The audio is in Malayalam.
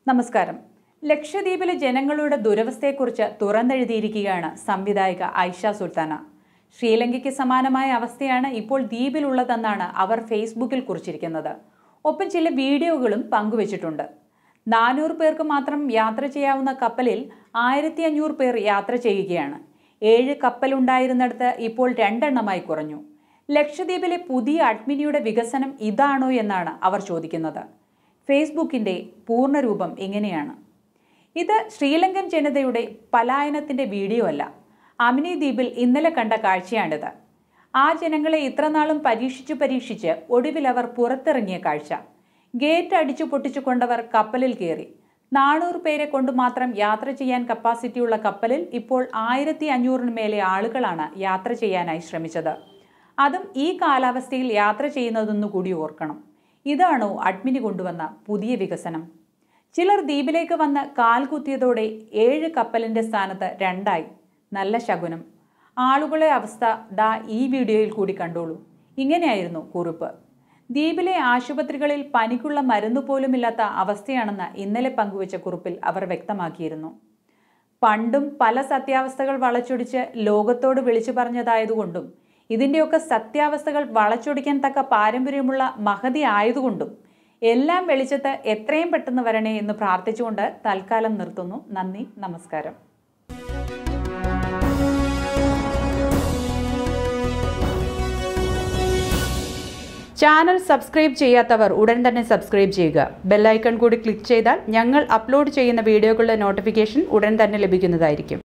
നമസ്കാരം ലക്ഷദ്വീപിലെ ജനങ്ങളുടെ ദുരവസ്ഥയെക്കുറിച്ച് തുറന്നെഴുതിയിരിക്കുകയാണ് സംവിധായിക ഐഷ സുൽത്താന ശ്രീലങ്കയ്ക്ക് സമാനമായ അവസ്ഥയാണ് ഇപ്പോൾ ദ്വീപിലുള്ളതെന്നാണ് അവർ ഫേസ്ബുക്കിൽ കുറിച്ചിരിക്കുന്നത് ഒപ്പം ചില വീഡിയോകളും പങ്കുവച്ചിട്ടുണ്ട് നാനൂറ് പേർക്ക് മാത്രം യാത്ര ചെയ്യാവുന്ന കപ്പലിൽ ആയിരത്തി അഞ്ഞൂറ് പേർ യാത്ര ചെയ്യുകയാണ് ഏഴ് കപ്പലുണ്ടായിരുന്നിടത്ത് ഇപ്പോൾ രണ്ടെണ്ണമായി കുറഞ്ഞു ലക്ഷദ്വീപിലെ പുതിയ അഡ്മിനിയുടെ വികസനം ഇതാണോ എന്നാണ് അവർ ചോദിക്കുന്നത് ഫേസ്ബുക്കിന്റെ പൂർണ്ണരൂപം ഇങ്ങനെയാണ് ഇത് ശ്രീലങ്കൻ ജനതയുടെ പലായനത്തിന്റെ വീഡിയോ അല്ല അമിനി ദ്വീപിൽ ഇന്നലെ കണ്ട കാഴ്ചയാണിത് ആ ജനങ്ങളെ ഇത്രനാളും പരീക്ഷിച്ചു പരീക്ഷിച്ച് ഒടുവിൽ അവർ പുറത്തിറങ്ങിയ കാഴ്ച ഗേറ്റ് അടിച്ചു പൊട്ടിച്ചു കൊണ്ടവർ കപ്പലിൽ കയറി നാനൂറ് പേരെ കൊണ്ട് മാത്രം യാത്ര ചെയ്യാൻ കപ്പാസിറ്റിയുള്ള കപ്പലിൽ ഇപ്പോൾ ആയിരത്തി അഞ്ഞൂറിന് മേലെ ആളുകളാണ് യാത്ര ചെയ്യാനായി ശ്രമിച്ചത് അതും ഈ കാലാവസ്ഥയിൽ യാത്ര ചെയ്യുന്നതെന്നു കൂടി ഓർക്കണം ഇതാണോ അഡ്മിനി കൊണ്ടുവന്ന പുതിയ വികസനം ചിലർ ദ്വീപിലേക്ക് വന്ന് കാൽ കുത്തിയതോടെ ഏഴ് കപ്പലിന്റെ സ്ഥാനത്ത് രണ്ടായി നല്ല ശകുനം ആളുകളെ അവസ്ഥ ദാ ഈ വീഡിയോയിൽ കൂടി കണ്ടോളൂ ഇങ്ങനെയായിരുന്നു കുറിപ്പ് ദ്വീപിലെ ആശുപത്രികളിൽ പനിക്കുള്ള മരുന്ന് പോലുമില്ലാത്ത അവസ്ഥയാണെന്ന് ഇന്നലെ പങ്കുവച്ച കുറിപ്പിൽ അവർ വ്യക്തമാക്കിയിരുന്നു പണ്ടും പല സത്യാവസ്ഥകൾ വളച്ചൊടിച്ച് ലോകത്തോട് വിളിച്ചു പറഞ്ഞതായതുകൊണ്ടും ഇതിൻ്റെയൊക്കെ സത്യാവസ്ഥകൾ വളച്ചൊടിക്കാൻ തക്ക പാരമ്പര്യമുള്ള മഹതി ആയതുകൊണ്ടും എല്ലാം വെളിച്ചത്ത് എത്രയും പെട്ടെന്ന് വരണേ എന്ന് പ്രാർത്ഥിച്ചുകൊണ്ട് തൽക്കാലം നിർത്തുന്നു നന്ദി നമസ്കാരം ചാനൽ സബ്സ്ക്രൈബ് ചെയ്യാത്തവർ ഉടൻ തന്നെ സബ്സ്ക്രൈബ് ചെയ്യുക ബെല്ലൈക്കൺ കൂടി ക്ലിക്ക് ചെയ്താൽ ഞങ്ങൾ അപ്ലോഡ് ചെയ്യുന്ന വീഡിയോകളുടെ നോട്ടിഫിക്കേഷൻ ഉടൻ തന്നെ ലഭിക്കുന്നതായിരിക്കും